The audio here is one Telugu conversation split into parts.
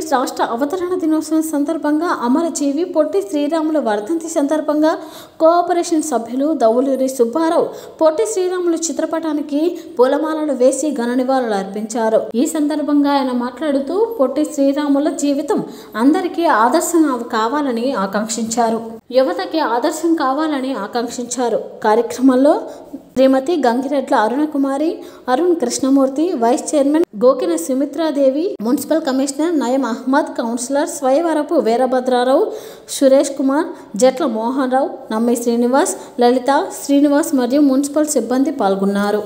ఆంధ్రప్రదేశ్ రాష్ట్ర అవతరణ దినోత్సవం సందర్భంగా అమరజీవి పొట్టి శ్రీరాములు వర్ధంతి సందర్భంగా కోఆపరేషన్ సభ్యులు దౌలూరి సుబ్బారావు పొట్టి శ్రీరాములు చిత్రపటానికి పూలమాలలు వేసి ఘన నివాళులు అర్పించారు ఈ సందర్భంగా ఆయన మాట్లాడుతూ పొట్టి శ్రీరాముల జీవితం అందరికీ ఆదర్శం కావాలని ఆకాంక్షించారు యువతకి ఆదర్శం కావాలని ఆకాంక్షించారు కార్యక్రమంలో Srimati Gangiredla Arunakumari Arun Krishnamurthy vice chairman Gokina Sumitradevi municipal commissioner Nayeem Ahmed councillor Swayavarapu Veerabhadrarao Suresh Kumar Jatla Mohan రావు నమ్మి శ్రీనివాస్ లలిత శ్రీనివాస్ మరియు మున్సిపల్ సిబ్బంది పాల్గొన్నారు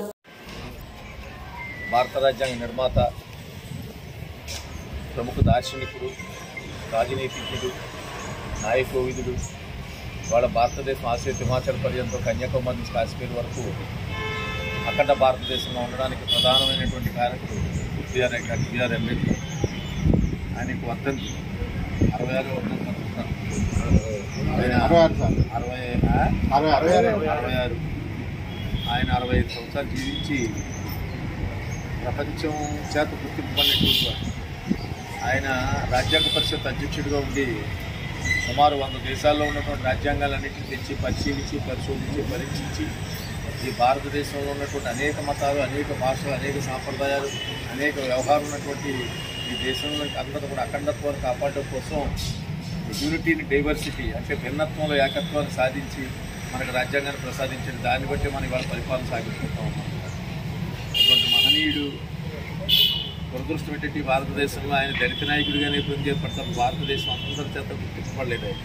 భారత రాజ్యాంగ నిర్మాత ప్రముఖ దార్శనికుడు రాజనీతిజ్ఞుడు నాయకోవిదుడు వాళ్ళ భారతదేశం ఆసియా హిమాచల్ పర్యంతం కన్యాకుమారి నుంచి కాశ్మీర్ వరకు అఖండ భారతదేశంలో ఉండడానికి ప్రధానమైనటువంటి కారకుడు బిఆర్ డాక్టర్ బిఆర్ అంబేద్కర్ ఆయనకు వర్ధంతి అరవై ఆరు వర్ధంతి అనుకుంటాను. ఆయన అరవై ఆ? అరవై ఆరు ఆయన అరవై ఐదు సంవత్సరాలు జీవించి ప్రపంచం చేత గుర్తింపు పొందినటువంటి వాడు. ఆయన రాజ్యాంగ పరిషత్ అధ్యక్షుడిగా ఉండి సుమారు వంద దేశాల్లో ఉన్నటువంటి రాజ్యాంగాలన్నింటినీ తెచ్చి పరిశీలించి పరిశోధించి పరీక్షించి ఈ భారతదేశంలో ఉన్నటువంటి అనేక మతాలు అనేక భాషలు అనేక సాంప్రదాయాలు అనేక వ్యవహారం ఉన్నటువంటి ఈ దేశంలో అందరూ కూడా అఖండత్వాన్ని కాపాడడం కోసం యూనిటీని డైవర్సిటీ అంటే భిన్నత్వంలో ఏకత్వాన్ని సాధించి మనకు రాజ్యాంగాన్ని ప్రసాదించిన దాన్ని బట్టి మనం ఇవాళ పరిపాలన సాగించుకుంటా ఉన్నాం అటువంటి మహనీయుడు దురదృష్టం ఏంటంటే ఈ భారతదేశంలో ఆయన దళిత నాయకుడిగానే పొందేపడతారు భారతదేశం అందరి చేత గుర్తింపబడలేదు ఆయన.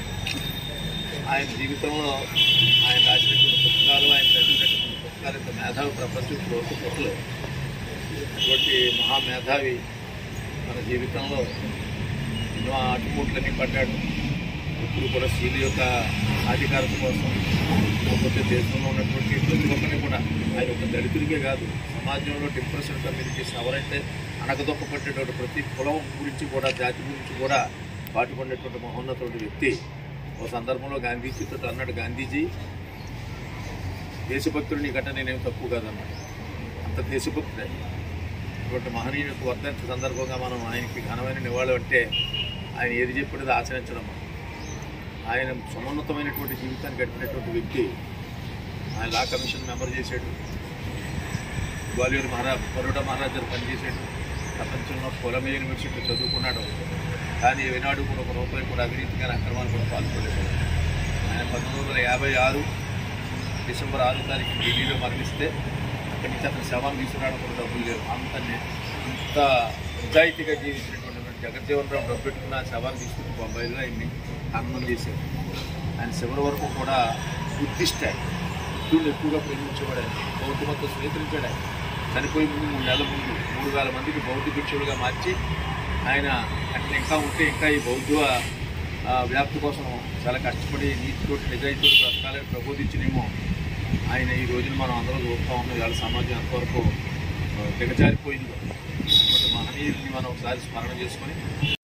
ఆయన జీవితంలో ఆయన రాసినటువంటి పుస్తకాలు ఆయన చదివినటువంటి పుస్తకాలు ఇంత మేధావి ప్రపంచం లోతు పుట్టలేదు అటువంటి మహామేధావి మన జీవితంలో ఎన్నో ఆటుపోట్లన్నీ పడ్డాడు ఇప్పుడు కూడా స్త్రీల యొక్క అధికారం కోసం లేకపోతే దేశంలో ఉన్నటువంటి ప్రతి ఒక్కరిని కూడా ఆయన ఒక దళితుడికే కాదు సమాజంలో డిప్రెషన్ కమ్యూనిటీస్ ఎవరైతే అనగదొక్కపట్టేటువంటి ప్రతి కులం గురించి కూడా జాతి గురించి కూడా పాటుపడినటువంటి మహోన్నతుడి వ్యక్తి ఒక సందర్భంలో గాంధీజీతో అన్నాడు గాంధీజీ దేశభక్తుడు నీకంటే నేనేం తక్కువ కాదన్నాడు అంత దేశభక్తుడే ఇటువంటి మహనీయునికి వర్ధంతి సందర్భంగా మనం ఆయనకి ఘనమైన నివాళులు అంటే ఆయన ఏది చెప్పినది ఆచరించడం ఆయన సమున్నతమైనటువంటి జీవితాన్ని గడిపినటువంటి వ్యక్తి ఆయన లా కమిషన్ మెంబర్ చేశాడు గ్వాలియర్ మహారా బరోడా మహారాజు పనిచేశాడు ప్రపంచంలో కొలంబియా యూనివర్సిటీ చదువుకున్నాడు కానీ ఈనాడు కూడా ఒక రూపాయి కూడా అవినీతిగా అక్రమాలు కూడా పాల్గొలేదు ఆయన పంతొమ్మిది వందల యాభై ఆరు డిసెంబర్ ఆరు తారీఖు ఢిల్లీలో మరణిస్తే అక్కడి నుంచి అతను శవాన్ని తీసుకురావడం కూడా డబ్బులు లేవు అంత అంత నిజాయితీగా జీవించినటువంటి జగజ్జీవన్ రావు డబ్బు పెట్టుకున్న శవాన్ని తీసుకుని బొంబాయిలో ఆయన్ని ఖననం చేశారు ఆయన చివరి వరకు కూడా బుద్ధిస్ట్ ఆయన బుద్ధుడిని ఎక్కువగా ప్రేమించేవాడు ఆయన బౌద్ధమతో స్వీకరించాడు ఆయన చనిపోయే ముందు మూడు నెలల ముందు మూడు వేల మందికి బౌద్ధ భిక్షులుగా మార్చి ఆయన అక్కడ ఇంకా ఉంటే ఇంకా ఈ బౌద్ధ ఆ, వ్యాప్తి కోసం చాలా కష్టపడి నీతితోటి నిజాయితీతో బ్రతకాలని ప్రబోధించినేమో ఆయన ఈ రోజున మనం అందరం చూస్తూ ఉన్నాం ఇవాళ సమాజం ఎంతవరకు ఆ, దిగజారిపోయిందో అటువంటి మహనీయుల్ని మనం ఒకసారి స్మరణ చేసుకొని